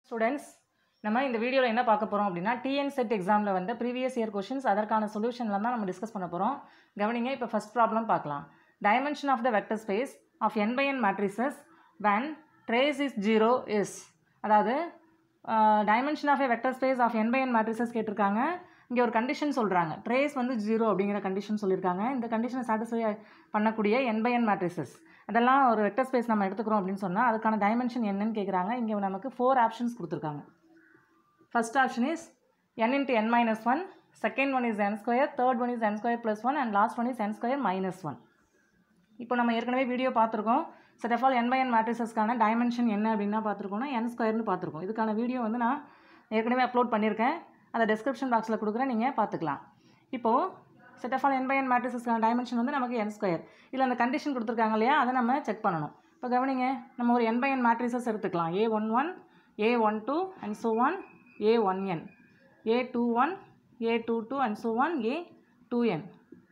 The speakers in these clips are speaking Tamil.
ஸ்டூடெண்ட்ஸ் நம்ம இந்த வீடியோவில் என்ன பார்க்க போகிறோம் அப்படின்னா டிஎன் செட் எக்ஸாமில் வந்து ப்ரீவியஸ் இயர் கொஷின்ஸ் அதற்கான சொல்யூஷன்லாம் தான் நம்ம டிஸ்கஸ் பண்ண போகிறோம் கவனிங்க இப்போ ஃபஸ்ட் ப்ராப்ளம் பார்க்கலாம் dimension of the vector space of N by N matrices when trace is zero is அதாவது dimension of a vector space of N by N matrices கேட்டிருக்காங்க இங்கே ஒரு கண்டிஷன் சொல்கிறாங்க ட்ரேஸ் வந்து ஜீரோ அப்படிங்கிற கண்டிஷன் சொல்லியிருக்காங்க இந்த கண்டிஷனை சாட்டிஸ்ஃபை பண்ணக்கூடிய என் பை என் மேட்ரிசஸ் அதெல்லாம் ஒரு வெக்டர் ஸ்பேஸ் நம்ம எடுத்துக்கிறோம் அப்படின்னு சொன்னால் அதுக்கான டைமென்ஷன் என்னன்னு கேட்குறாங்க இங்கே நமக்கு ஃபோர் ஆப்ஷன்ஸ் கொடுத்துருக்காங்க first option is n into n minus 1 second one is n square third one is n square plus 1 and last one is n square minus 1 இப்போ நம்ம ஏற்கனவே வீடியோ பார்த்துருக்கோம் set of all N by N மேட்ரிசஸ்க்கான டைமென்ஷன் என்ன அப்படின்னா பார்த்துருக்கோம்னா என் ஸ்கொயர்னு பார்த்துருக்கோம் இதுக்கான வீடியோ வந்து நான் ஏற்கனவே அப்லோட் பண்ணியிருக்கேன் அதை டிஸ்கிரிப்ஷன் பாக்ஸில் கொடுக்குறேன் நீங்கள் பார்த்துக்கலாம் இப்போது set of all N by N மேட்ரிசஸ்க்கான டைமென்ஷன் வந்து நமக்கு என் ஸ்கொயர் இதில் அந்த கண்டிஷன் கொடுத்துருக்காங்க இல்லையா அதை நம்ம செக் பண்ணணும் இப்போ கவனிங்க நம்ம ஒரு என் பை என் மேட்ரிசஸ் எடுத்துக்கலாம் A one one A one two and so on A one N A two one A two two and so on A two N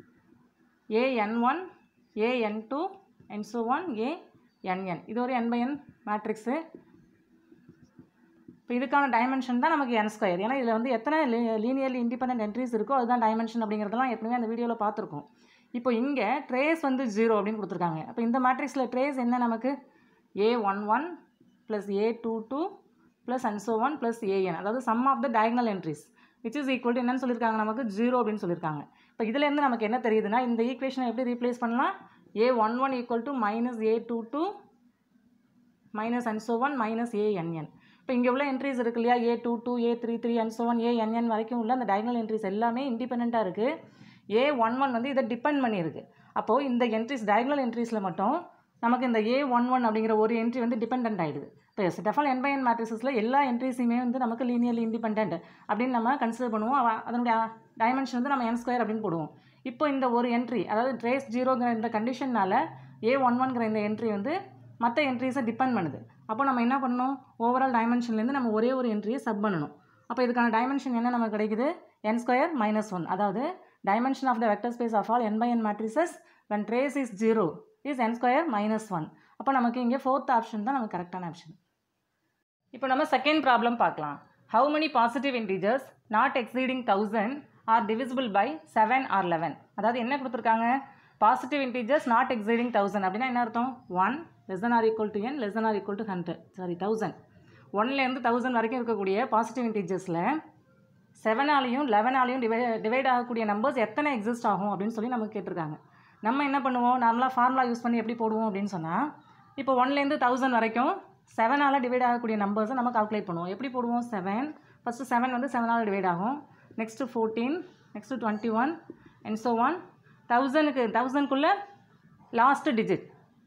A N one A N two and so on A N N இது ஒரு என் பை என் மேட்ரிக்ஸு இப்போ இதுக்கான டைமென்ஷன் தான் நமக்கு என் ஸ்கொயர் ஏன்னா இதில் வந்து எத்தனை லீனியர்லி இண்டிபெண்டன்ட் என்ட்ரிஸ் இருக்கோ அதுதான் டைமென்ஷன் அப்படிங்கிறதெல்லாம் ஏற்கனவே அந்த வீடியோவில் பார்த்துருக்கோம் இப்போ இங்கே ட்ரேஸ் வந்து ஜீரோ அப்படின்னு கொடுத்துருக்காங்க அப்போ இந்த மேட்ரிக்ஸில் ட்ரேஸ் என்ன நமக்கு A one one plus A two two plus and so on plus A N அதாவது sum of the diagonal entries which is equal to என்னன்னு சொல்லியிருக்காங்க நமக்கு ஜீரோ அப்படின்னு சொல்லியிருக்காங்க இப்போ இதுலேருந்து நமக்கு என்ன தெரியுதுன்னா இந்த ஈக்குவேஷனை எப்படி ரீப்ளேஸ் பண்ணலாம் A one one equal to minus A two two minus and so on minus A N N இப்போ இங்கே உள்ள என்ட்ரிஸ் இருக்கு இல்லையா A two two A three three and so on A N N வரைக்கும் உள்ள அந்த டயக்னல் என்ட்ரிஸ் எல்லாமே இண்டிபெண்ட்டாக இருக்குது ஏ ஒன் ஒன் வந்து இதை டிபெண்ட் பண்ணியிருக்கு அப்போது இந்த என்ட்ரிஸ் டயக்னல் என்ட்ரிஸில் மட்டும் நமக்கு இந்த ஏ ஒன் ஒன் அப்படிங்கிற ஒரு என்ட்ரி வந்து டிபெண்ட் ஆகிடுது இப்போ set of all N by N மேட்ரிசஸில் எல்லா என்ட்ரிஸுமே வந்து நமக்கு லீனியர்லி இண்டிபெண்ட் அப்படின்னு நம்ம கன்சிடர் பண்ணுவோம் அவ- அதனுடைய டைமென்ஷன் வந்து நம்ம என் ஸ்கொயர் அப்படின்னு போடுவோம் இப்போ இந்த ஒரு என்ட்ரி அதாவது ட்ரேஸ் ஜீரோங்கிற இந்த கண்டிஷன்னால ஏ ஒன் ஒன்கிற இந்த என்ட்ரி வந்து மற்ற என்ட்ரிஸை டிபெண்ட் பண்ணுது அப்போ நம்ம என்ன பண்ணணும் ஓவரால் டைமென்ஷன்லேருந்து நம்ம ஒரே ஒரு என்ட்ரியை சப் பண்ணணும் அப்போ இதுக்கான டைமென்ஷன் என்ன நமக்கு கிடைக்குது என் ஸ்கொயர் மைனஸ் ஒன் அதாவது dimension of the vector space of all N by N matrices when trace is zero is N square minus one அப்போ நமக்கு இங்கே ஃபோர்த் ஆப்ஷன் தான் நமக்கு கரெக்டான ஆப்ஷன் இப்போ நம்ம செகண்ட் ப்ராப்ளம் பார்க்கலாம் how many positive integers not exceeding thousand are divisible by seven or eleven அதாவது என்ன கொடுத்துருக்காங்க positive integers not exceeding thousand அப்படின்னா என்ன அர்த்தம் one less than or equal to N less than or equal to hundred sorry thousand ஒன்லேருந்து தௌசண்ட் வரைக்கும் இருக்கக்கூடிய பாசிட்டிவ் இன்டீஜர்ஸில் செவனாலையும் லெவனாலையும் டிவை டிவைட் ஆகக்கூடிய நம்பர்ஸ் எத்தனை எக்ஸிஸ்ட் ஆகும் அப்படின்னு சொல்லி நமக்கு கேட்டிருக்காங்க நம்ம என்ன பண்ணுவோம் நார்மலாக ஃபார்முலா யூஸ் பண்ணி எப்படி போடுவோம் அப்படின்னு சொன்னால் இப்போ ஒன்லேருந்து தௌசண்ட் வரைக்கும் செவனால் டிவைட் ஆகக்கூடிய நம்பர்ஸை நம்ம கால்குலேட் பண்ணுவோம் எப்படி போடுவோம் செவன் ஃபஸ்ட்டு செவன் வந்து செவனால் டிவைட் ஆகும் next fourteen next twenty one and so on தௌசண்ட்க்கு தௌசண்ட்குள்ளே லாஸ்ட்டு டிஜிட்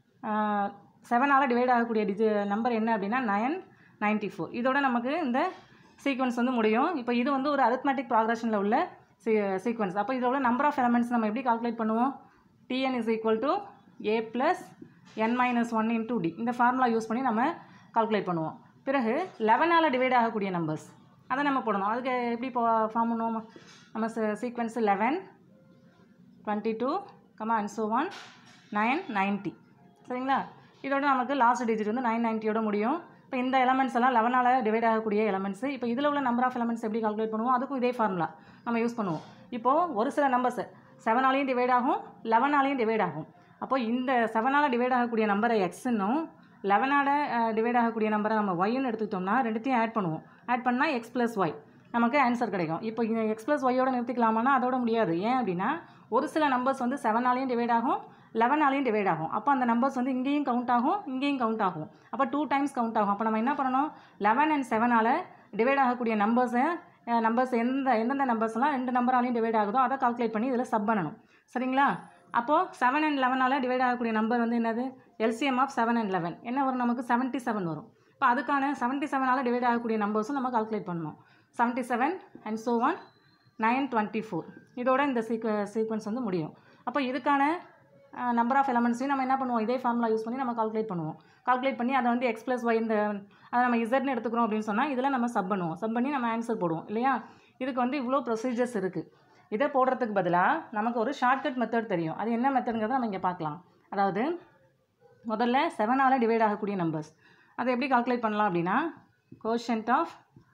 செவனால் டிவைட் ஆகக்கூடிய டிஜி நம்பர் என்ன அப்படின்னா நயன் நைன்ட்டி ஃபோர் இதோட நமக்கு இந்த சீக்வன்ஸ் வந்து முடியும் இப்போ இது வந்து ஒரு அரித்மெட்டிக் ப்ராக்ரஷனில் உள்ள சீ சீக்வன்ஸ் அப்போ இதோட நம்பர் ஆஃப் எலமெண்ட்ஸ் நம்ம எப்படி கால்குலேட் பண்ணுவோம் T N is equal to A plus N minus one into D இந்த ஃபார்முலா யூஸ் பண்ணி நம்ம கால்குலேட் பண்ணுவோம் பிறகு லெவனால் டிவைட் ஆகக்கூடிய நம்பர்ஸ் அதை நம்ம போடணும் அதுக்கு எப்படி இப்போ ஃபார்ம் பண்ணுவோம் நம்ம sequence eleven twenty two comma and so on nine ninety சரிங்களா இதோட நமக்கு லாஸ்ட் டிஜிட் வந்து நைன் நைன்ட்டியோட முடியும் இப்போ இந்த எலமெண்ட்ஸ் எல்லாம் லெவனால் டிவைட் ஆகக்கூடிய எலமெண்ட்ஸ் இப்போ இதில் உள்ள நம்பர் ஆஃப் எலமெண்ட்ஸ் எப்படி கால்குலேட் பண்ணுவோம் அதுக்கும் இதே ஃபார்முலா நம்ம யூஸ் பண்ணுவோம் இப்போது ஒரு சில நம்பர்ஸ் செவனாலையும் டிவைட் ஆகும் லெவனாலையும் டிவைட் ஆகும் அப்போ இந்த செவனால் டிவைட் ஆகக்கூடிய நம்பரை எக்ஸ்னும் லெவனால் டிவைட் ஆகக்கூடிய நம்பரை நம்ம ஒய்ன்னு எடுத்துக்கிட்டோம்னா ரெண்டுத்தையும் ஆட் பண்ணுவோம் ஆட் பண்ணால் எக்ஸ் ப்ளஸ் ஒய் நமக்கு ஆன்சர் கிடைக்கும் இப்போ இங்கே எக்ஸ் ப்ளஸ் ஒய்யோட நிறுத்திக்கலாமான்னா அதோட முடியாது ஏன் அப்படின்னா ஒரு சில நம்பர்ஸ் வந்து செவனாலையும் டிவைட் ஆகும் லெவனாலையும் டிவைட் ஆகும் அப்போ அந்த நம்பர்ஸ் வந்து இங்கேயும் கவுண்ட் ஆகும் இங்கேயும் கவுண்ட் ஆகும் அப்போ டூ டைம்ஸ் கவுண்ட் ஆகும் அப்போ நம்ம என்ன பண்ணணும் லெவன் அண்ட் செவனால் டிவைட் ஆகக்கூடிய நம்பர்ஸை நம்பர்ஸ் எந்த எந்தெந்த நம்பர்ஸ்லாம் ரெண்டு நம்பராலையும் டிவைட் ஆகுதோ அதை கால்குலேட் பண்ணி இதில் சப் பண்ணணும் சரிங்களா அப்போது செவன் அண்ட் லெவனால் டிவைட் ஆகக்கூடிய நம்பர் வந்து என்னது LCM of seven and eleven என்ன வரும் நமக்கு செவன்ட்டி செவன் வரும் இப்போ அதுக்கான செவன்ட்டி செவனால் டிவைட் ஆகக்கூடிய நம்பர்ஸும் நம்ம கால்குலேட் பண்ணணும் seventy seven and so on nine twenty four இதோட இந்த சீக்வ சீக்வன்ஸ் வந்து முடியும் அப்போ இதுக்கான நம்பர் ஆஃப் எலமெண்ட்ஸையும் நம்ம என்ன பண்ணுவோம் இதே ஃபார்முலா யூஸ் பண்ணி நம்ம கால்குலேட் பண்ணுவோம் கால்குலேட் பண்ணி அதை வந்து எக்ஸ் ப்ளஸ் ஒய் இந்த அதை நம்ம இசட்னு எடுத்துக்கிறோம் அப்படின்னு சொன்னால் இதில் நம்ம சப் பண்ணுவோம் சப் பண்ணி நம்ம ஆன்சர் போடுவோம் இல்லையா இதுக்கு வந்து இவ்வளோ ப்ரொசீஜர்ஸ் இருக்குது இதை போடுறதுக்கு பதிலாக நமக்கு ஒரு ஷார்ட்கட் மெத்தட் தெரியும் அது என்ன மெத்தடுங்கிறத நம்ம இங்கே பார்க்கலாம் அதாவது முதல்ல செவனால் டிவைட் ஆகக்கூடிய நம்பர்ஸ் அதை எப்படி கால்குலேட் பண்ணலாம் அப்படின்னா quotient of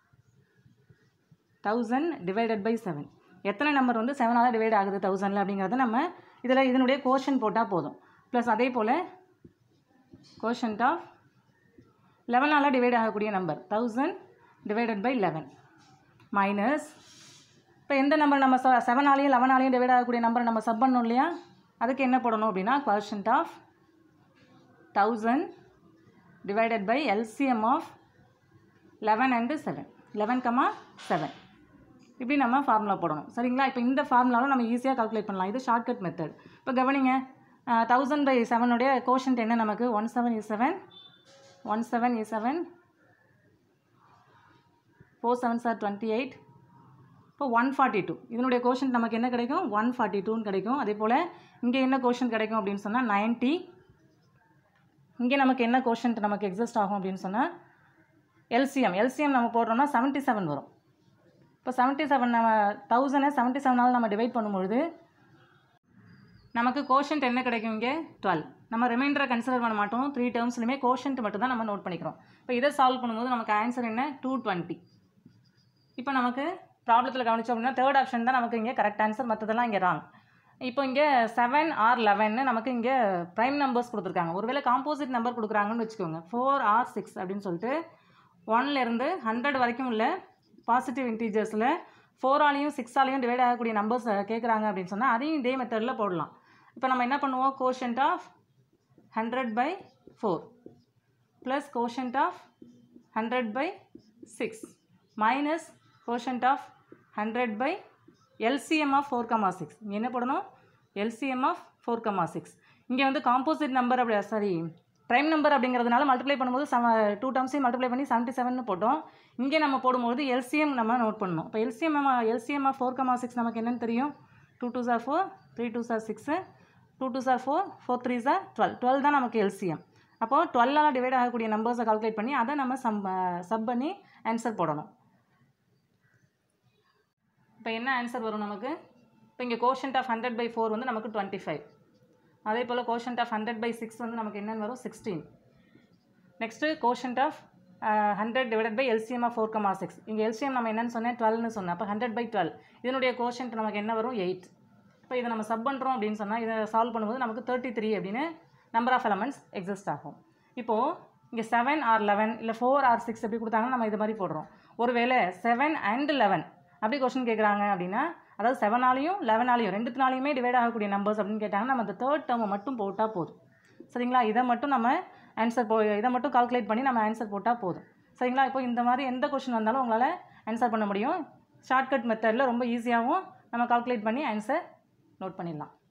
thousand divided by seven எத்தனை நம்பர் வந்து செவனால் டிவைட் ஆகுது தௌசண்டில் அப்படிங்கிறத நம்ம இதில் இதனுடைய கோஷன் போட்டால் போதும் ப்ளஸ் அதே போல் கோஷன்ட் ஆஃப் லெவனால் டிவைட் ஆகக்கூடிய number thousand divided by eleven minus இப்போ எந்த நம்பர் நம்ம செவனாலையும் லெவனாலையும் டிவைட் ஆகக்கூடிய நம்பரை நம்ம சப் பண்ணோம் இல்லையா அதுக்கு என்ன போடணும் அப்படின்னா quotient of thousand divided by LCM of eleven and seven eleven comma seven இப்படி நம்ம ஃபார்முலா போடணும் சரிங்களா இப்போ இந்த ஃபார்முலாவில் நம்ம ஈஸியாக கால்குலேட் பண்ணலாம் இது ஷார்ட்கட் மெத்தட் இப்போ கவனிங்க தௌசண்ட் பை செவனுடைய கோஷன்ட் என்ன நமக்கு ஒன் செவன் இ செவன் ஒன் செவன் இ செவன் ஃபோர் செவன் சார் டுவெண்ட்டி எயிட் இப்போ ஒன் ஃபார்ட்டி டூ இதனுடைய கோஷன் நமக்கு என்ன கிடைக்கும் ஒன் ஃபார்ட்டி டூன்னு கிடைக்கும் அதே போல் இங்கே என்ன கோஷன் கிடைக்கும் அப்படின்னு சொன்னால் நைன்ட்டி இங்கே நமக்கு என்ன கோஷன்ட் நமக்கு எக்ஸிஸ்ட் ஆகும் அப்படின்னு சொன்னால் எல்சிஎம் எல்சிஎம் நம்ம போடுறோம்னா செவன்ட்டி செவன் வரும் இப்போ செவன்ட்டி செவன் நம்ம தௌசண்டை செவன்ட்டி செவனால் நம்ம டிவைட் பண்ணும்பொழுது நமக்கு கோஷன்ட் என்ன கிடைக்கும் இங்கே டுவெல் நம்ம ரிமைண்டரை கன்சிடர் பண்ண மாட்டோம் த்ரீ டேர்ம்ஸ்லையுமே கோஷன்ட் மட்டும் தான் நம்ம நோட் பண்ணிக்கிறோம் இப்போ இதை சால்வ் பண்ணும்போது நமக்கு ஆன்சர் என்ன டூ டுவெண்ட்டி இப்போ நமக்கு ப்ராப்ளத்தில் கவனிச்சோம் அப்படின்னா தேர்ட் ஆப்ஷன் தான் நமக்கு இங்கே கரெக்ட் ஆன்சர் மற்றதெல்லாம் இங்கே ராங் இப்போ இங்கே செவன் ஆர் லெவன்னு நமக்கு இங்கே ப்ரைம் நம்பர்ஸ் கொடுத்துருக்காங்க ஒருவேளை காம்போசிட் நம்பர் கொடுக்குறாங்கன்னு வச்சுக்கோங்க ஃபோர் ஆர் சிக்ஸ் அப்படின்னு சொல்லிட்டு ஒன்லேருந்து ஹண்ட்ரட் வரைக்கும் உள்ள பாசிட்டிவ் இன்டீஜர்ஸில் ஃபோராலையும் சிக்ஸாலையும் டிவைட் ஆகக்கூடிய நம்பர்ஸ் கேட்குறாங்க அப்படின்னு சொன்னால் அதையும் இதே மெத்தடில் போடலாம் இப்போ நம்ம என்ன பண்ணுவோம் quotient of hundred by four plus quotient of hundred by six minus quotient of hundred by LCM of four comma six இங்கே என்ன போடணும் LCM of four comma six இங்கே வந்து காம்போசிட் நம்பர் அப்படி சாரி ப்ரைம் நம்பர் அப்படிங்கிறதுனால மல்டிப்ளை பண்ணும்போது செவ டூ டேர்ம்ஸையும் மல்டிப்ளை பண்ணி செவன்ட்டி செவன் போட்டோம் இங்கே நம்ம போடும்போது எல்சிஎம் நம்ம நோட் பண்ணணும் இப்போ எல்சிஎம் நம்ம LCM of four comma six நமக்கு என்னன்னு தெரியும் டூ டூ சார் ஃபோர் த்ரீ டூ சார் சிக்ஸு டூ டூ சார் ஃபோர் ஃபோர் த்ரீ சார் டுவெல் டுவெல் தான் நமக்கு எல்சிஎம் அப்போது டுவெல்லால் டிவைட் ஆகக்கூடிய நம்பர்ஸை கால்குலேட் பண்ணி அதை நம்ம சம் சப் பண்ணி ஆன்சர் போடணும் இப்போ என்ன ஆன்சர் வரும் நமக்கு இப்போ இங்கே quotient of hundred by four வந்து நமக்கு டுவெண்ட்டி ஃபைவ் அதே போல் quotient of hundred by six வந்து நமக்கு என்னென்னு வரும் sixteen next quotient of hundred divided by LCM of four comma six இங்கே எல்சிஎம் நம்ம என்னன்னு சொன்னேன் டுவெல்னு சொன்னேன் அப்போ ஹண்ட்ரட் பை டுவெல் இதனுடைய கோஷன்ட் நமக்கு என்ன வரும் எயிட் இப்போ இதை நம்ம சப் பண்ணுறோம் அப்படின்னு சொன்னால் இதை சால்வ் பண்ணும்போது நமக்கு தேர்ட்டி த்ரீ அப்படின்னு நம்பர் ஆஃப் எலமெண்ட்ஸ் எக்ஸிஸ்ட் ஆகும் இப்போது இங்கே செவன் ஆர் லெவன் இல்லை ஃபோர் ஆர் சிக்ஸ் எப்படி கொடுத்தாங்கன்னா நம்ம இது மாதிரி போடுறோம் ஒருவேளை செவன் அண்ட் லெவன் அப்படி கொஸ்டின் கேட்குறாங்க அப்படின்னா அதாவது செவனாலையும் லெவனாலையும் ரெண்டுத்தினாலையுமே டிவைட் ஆகக்கூடிய நம்பர்ஸ் அப்படின்னு கேட்டாங்கன்னா நம்ம அந்த தேர்ட் டேர்மை மட்டும் போட்டால் போதும் சரிங்களா இதை மட்டும் நம்ம ஆன்சர் போ இதை மட்டும் கால்குலேட் பண்ணி நம்ம ஆன்சர் போட்டால் போதும் சரிங்களா இப்போ இந்த மாதிரி எந்த கொஷின் வந்தாலும் உங்களால் ஆன்சர் பண்ண முடியும் ஷார்ட்கட் மெத்தடில் ரொம்ப ஈஸியாகவும் நம்ம கால்குலேட் பண்ணி ஆன்சர் நோட் பண்ணிடலாம்